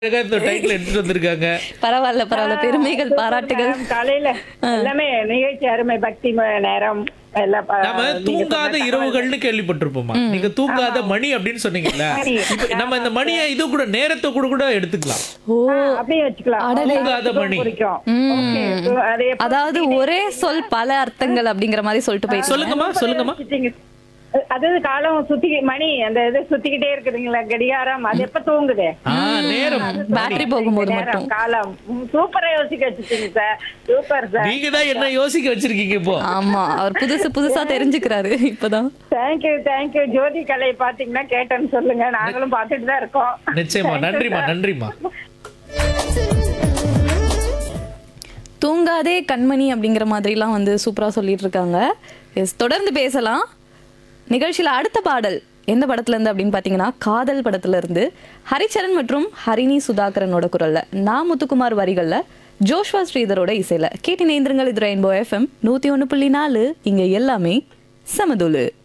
அழகா இந்த டைட்டில் எடுத்துட்டு வந்திருக்காங்க பரவாயில்ல பரவாயில்ல பெருமைகள் பாராட்டுகள் மேம், காலையில எல்லாமே நிகழ்ச்சி அருமை பக்தி ம- நேரம் எல்லாம் ப- நாம நீங்க தூங்காத சொன்ன இரவுகள்னு கேள்விப்பட்டிருப்போமா நீங்க தூங்காத மணி அப்படின்னு சொன்னீங்கல்ல மணி. இப்ப நம்ம இந்த மணியை இது கூட நேரத்தை கூட கூட எடுத்துக்கலாம் ஓ தகவல். அப்படியே வச்சுக்கலாம் தூங்காத மணி. குறிக்கும் Okay. So, அது எப்ப அதாவது ஒரே சொல் பல அர்த்தங்கள் அப்படிங்கிற மாதிரி சொல்லிட்டு போயிட்டு சொல்லுங்கம்மா சொல்லுங்கம்மா வச்சுட்டீங்க. அதாவது காலம் சுத்தி மணி அந்த இது சுத்திக்கிட்டே இருக்குதுங்களா கடிகாரம் அது எப்ப தூங்குது ஆ நேரம் பேட்டரி போகும்போது நேரம், மட்டும் காலம் ம், சூப்பரா யோசிக்க வச்சுட்டீங்க சார் சூப்பர் சார் நீங்க தான் என்ன யோசிக்க வச்சிருக்கீங்க இப்போ ஆமா அவர் புதுசு புதுசா தெரிஞ்சுக்கிறாரு இப்பதான் தேங்க்யூ தேங்க்யூ ஜோதி கலை பாத்தீங்கன்னா கேட்டேன்னு சொல்லுங்க நாங்களும் பாத்துட்டு தான் இருக்கோம் நிச்சயமா நன்றிமா நன்றிமா தூங்காதே கண்மணி அப்படிங்கிற மாதிரிலாம் வந்து சூப்பரா சொல்லிட்டு இருக்காங்க எஸ் தொடர்ந்து பேசலாம் நிகழ்ச்சியில அடுத்த பாடல் எந்த படத்துல இருந்து அப்படின்னு பாத்தீங்கன்னா காதல் படத்துல இருந்து ஹரிச்சரன் மற்றும் ஹரிணி சுதாகரனோட குரல்ல நா முத்துக்குமார் வரிகள்ல ஜோஷ்வா ஸ்ரீதரோட இசையில கேட்டி நேந்திரங்கள் இது ரெயின்போ எஃப்எம் நூத்தி ஒண்ணு புள்ளி நாலு இங்க எல்லாமே சமதுலு